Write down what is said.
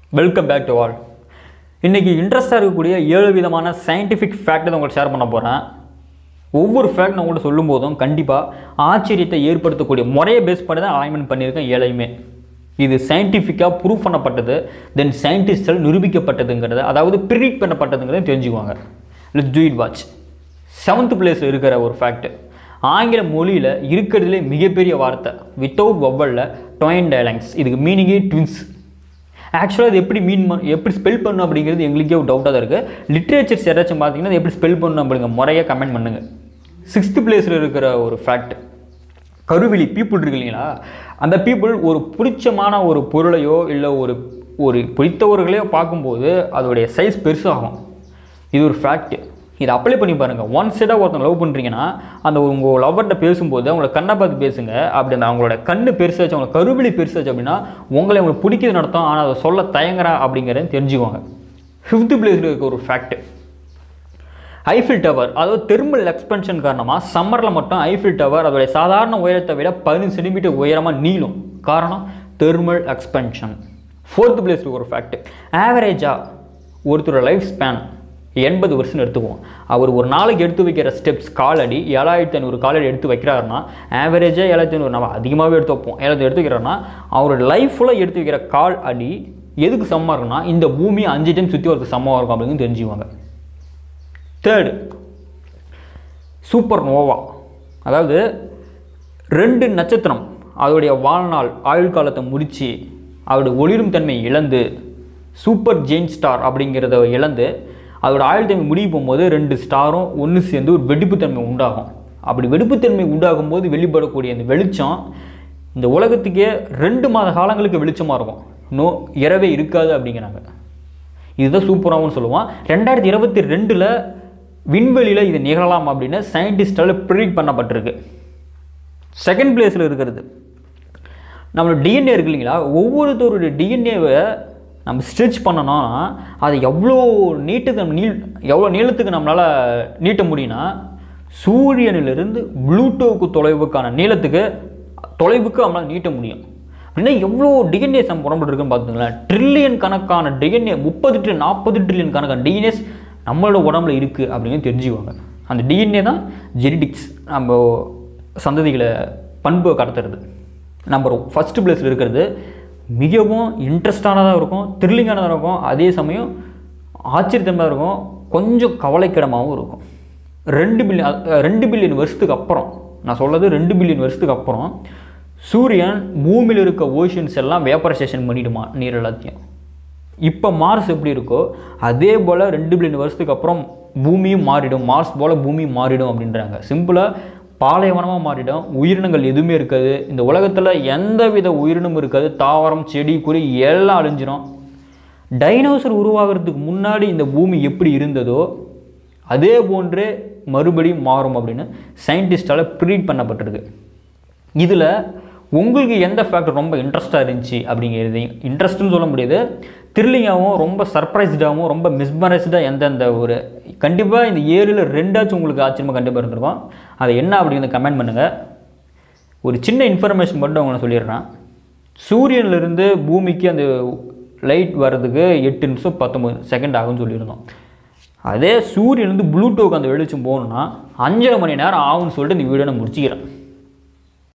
welcome back to all இன்றைக்கி இன்ட்ரெஸ்டாக இருக்கக்கூடிய ஏழு விதமான சயின்டிஃபிக் ஃபேக்ட் தான் உங்களுக்கு ஷேர் பண்ண போகிறேன் ஒவ்வொரு ஃபேக்ட் நான் உங்கள்கிட்ட சொல்லும்போதும் கண்டிப்பாக ஆச்சரியத்தை ஏற்படுத்தக்கூடிய முறையை பேஸ் பண்ணி தான் அலைன்மெண்ட் பண்ணியிருக்கேன் ஏழையுமே இது சயின்டிஃபிக்காக ப்ரூவ் பண்ணப்பட்டது தென் சயின்டிஸ்டால் நிரூபிக்கப்பட்டதுங்கிறது அதாவது ப்ரிடிக்ட் பண்ணப்பட்டதுங்கிறத தெரிஞ்சுக்குவாங்க let's do it watch seventh பிளேஸில் இருக்கிற ஒரு ஃபேக்ட் ஆங்கில மொழியில் இருக்கிறதுலே மிகப்பெரிய வார்த்தை வித்தவுட் வவ்வலில் டொயின் டைலாங்ஸ் இதுக்கு மீனிங்கே ட்வின்ஸ் ஆக்சுவலாக இது எப்படி மீன் எப்படி ஸ்பெல் பண்ணும் அப்படிங்கிறது எங்களுக்கே ஒரு டவுட்டாக தான் இருக்குது லிட்ரேச்சர்ஸ் யாராச்சும் பார்த்தீங்கன்னா அது எப்படி ஸ்பெல் பண்ணணும் அப்படிங்கிற முறையாக கமெண்ட் பண்ணுங்கள் சிக்ஸ்த் பிளேஸில் இருக்கிற ஒரு ஃபேக்ட் கருவிழி பீப்புள் இருக்கு இல்லைங்களா அந்த பீப்புள் ஒரு பிடிச்சமான ஒரு பொருளையோ இல்லை ஒரு ஒரு பிடித்தவர்களையோ பார்க்கும்போது அதோடைய சைஸ் பெருசாகும் இது ஒரு ஃபேக்ட் இதை அப்ளை பண்ணி பாருங்கள் ஒன் சைடாக ஒருத்தங்க லவ் பண்ணுறீங்கன்னா அந்த உங்கள் லவ்வர்கிட்ட பேசும்போது அவங்கள கண்ணை பார்த்து பேசுங்க அப்படி அந்த அவங்களோட கண்ணு பெருசாச்சு அவங்க கருவிழி பெருசாச்சு அப்படின்னா உங்களை உங்களுக்கு பிடிக்கிறது நடத்தும் ஆனால் அதை சொல்ல தயங்குறா அப்படிங்கிறத தெரிஞ்சுக்குவாங்க ஃபிஃப்த் பிளேஸில் இருக்க ஒரு ஃபேக்ட் ஐஃபில் டவர் அதாவது தெர்மல் எக்ஸ்பென்ஷன் காரணமாக சம்மரில் மட்டும் ஐஃபில் டவர் அதோடைய சாதாரண உயரத்தை விட பதினஞ்சு சென்டிமீட்டர் உயரமாக நீளும் காரணம் தெர்மல் எக்ஸ்பென்ஷன் ஃபோர்த் பிளேஸில் ஒரு ஃபேக்ட் ஆவரேஜாக ஒருத்தரோட லைஃப் ஸ்பேன் எண்பது வருஷம் எடுத்துக்குவோம் அவர் ஒரு நாளைக்கு எடுத்து வைக்கிற ஸ்டெப்ஸ் காலடி ஏழாயிரத்தி ஐநூறு காலடி எடுத்து வைக்கிறாருன்னா ஆவரேஜாக ஏழாயிரத்தி ஐநூறு நம்ம அதிகமாகவே எடுத்து வைப்போம் ஏழாயிரத்தி எடுத்து வைக்கிறோன்னா அவரோட லைஃப்பில் எடுத்து வைக்கிற கால் அடி எதுக்கு சமமாக இருக்குன்னா இந்த பூமி அஞ்சு டைம் சுற்றி வரதுக்கு சமமாக இருக்கும் அப்படின்னு தெரிஞ்சுக்குவாங்க தேர்டு சூப்பர் நோவா அதாவது ரெண்டு நட்சத்திரம் அதோடைய வாழ்நாள் ஆயுள் காலத்தை முடித்து அதோடைய ஒளிரும் தன்மையை இழந்து சூப்பர் ஜெயின் ஸ்டார் அப்படிங்கிறத இழந்து அதோட ஆயுள் தன்மை முடிவு போகும்போது ரெண்டு ஸ்டாரும் ஒன்று சேர்ந்து ஒரு வெடிப்புத்தன்மை உண்டாகும் அப்படி வெடிப்புத்தன்மை உண்டாகும் போது வெளிப்படக்கூடிய அந்த வெளிச்சம் இந்த உலகத்துக்கே ரெண்டு மாத காலங்களுக்கு வெளிச்சமாக இருக்கும் நோ இரவே இருக்காது அப்படிங்கிறாங்க இதுதான் சூப்பராகவும் சொல்லுவான் ரெண்டாயிரத்தி இருபத்தி ரெண்டில் விண்வெளியில் இது நிகழலாம் அப்படின்னு சயின்டிஸ்டால் ப்ரிடிக்ட் பண்ணப்பட்டிருக்கு செகண்ட் பிளேஸில் இருக்கிறது நம்மளோட டிஎன்ஏ இருக்கு இல்லைங்களா ஒவ்வொருத்தருடைய டிஎன்ஏவை நம்ம ஸ்ட்ரெச் பண்ணோம்னா அதை எவ்வளோ நீட்டுக்கு நம்ம நீள் எவ்வளோ நீளத்துக்கு நம்மளால் நீட்ட முடியும்னா சூரியனிலிருந்து ப்ளூட்டோவுக்கு தொலைவுக்கான நீளத்துக்கு தொலைவுக்கு நம்மளால் நீட்ட முடியும் அப்படின்னா எவ்வளோ டிஎன்ஏ சம் புறப்பட்டுருக்குன்னு பார்த்துங்களேன் ட்ரில்லியன் கணக்கான டிஎன்ஏ முப்பது ட்ரில்லியன் நாற்பது ட்ரில்லியன் கணக்கான டிஎன்ஏஸ் நம்மளோட உடம்புல இருக்குது அப்படின்னு தெரிஞ்சுக்குவாங்க அந்த டிஎன்ஏ தான் ஜெனடிக்ஸ் நம்ம சந்ததிகளை பண்பை கடத்துறது நம்பர் ஃபஸ்ட்டு பிளேஸில் இருக்கிறது மிகவும் இன்ட்ரெஸ்டானதாக இருக்கும் த்ரில்லிங்கானதாக இருக்கும் அதே சமயம் ஆச்சரியத்தனமாக இருக்கும் கொஞ்சம் கவலைக்கிடமாகவும் இருக்கும் ரெண்டு பில்லியன் ரெண்டு பில்லியன் வருஷத்துக்கு அப்புறம் நான் சொல்கிறது ரெண்டு பில்லியன் வருஷத்துக்கு அப்புறம் சூரியன் பூமியில் இருக்க ஓஷன்ஸ் எல்லாம் வேப்பரைசேஷன் பண்ணிவிடுமா நீர் எல்லாத்தையும் இப்போ மார்ஸ் எப்படி இருக்கோ அதே போல் ரெண்டு பில்லியன் வருஷத்துக்கு அப்புறம் பூமியும் மாறிடும் மார்ஸ் போல் பூமியும் மாறிடும் அப்படின்றாங்க சிம்பிளாக பாலைவனமாக மாறிடும் உயிரினங்கள் எதுவுமே இருக்காது இந்த உலகத்தில் எந்த வித உயிரினமும் இருக்காது தாவரம் செடி குறி எல்லாம் அழிஞ்சிரும் டைனோசர் உருவாகிறதுக்கு முன்னாடி இந்த பூமி எப்படி இருந்ததோ அதே போன்றே மறுபடியும் மாறும் அப்படின்னு சயின்டிஸ்டால் ப்ரீட் பண்ணப்பட்டிருக்கு இதில் உங்களுக்கு எந்த ஃபேக்டர் ரொம்ப இன்ட்ரெஸ்ட்டாக இருந்துச்சு அப்படிங்கிறது இன்ட்ரெஸ்ட்னு சொல்ல முடியாது த்ரில்லிங்காகவும் ரொம்ப சர்ப்ரைஸ்டாகவும் ரொம்ப மிஸ்மரைஸ்டாக எந்தெந்த ஒரு கண்டிப்பாக இந்த ஏழில் ரெண்டாச்சும் உங்களுக்கு ஆச்சரியமாக கண்டிப்பாக இருந்திருக்கும் அதை என்ன அப்படிங்கிறத கமெண்ட் பண்ணுங்கள் ஒரு சின்ன இன்ஃபர்மேஷன் மட்டும் அவங்க சொல்லிடுறேன் சூரியன்லேருந்து பூமிக்கு அந்த லைட் வர்றதுக்கு எட்டு நிமிஷம் பத்தொம்பது செகண்ட் ஆகும்னு சொல்லியிருந்தோம் அதே சூரியன்லேருந்து ப்ளூட்டோக்கு அந்த வெளிச்சம் போகணுன்னா அஞ்சரை மணி நேரம் ஆகும்னு சொல்லிட்டு இந்த வீடியோ நான் முடிச்சிக்கிறேன்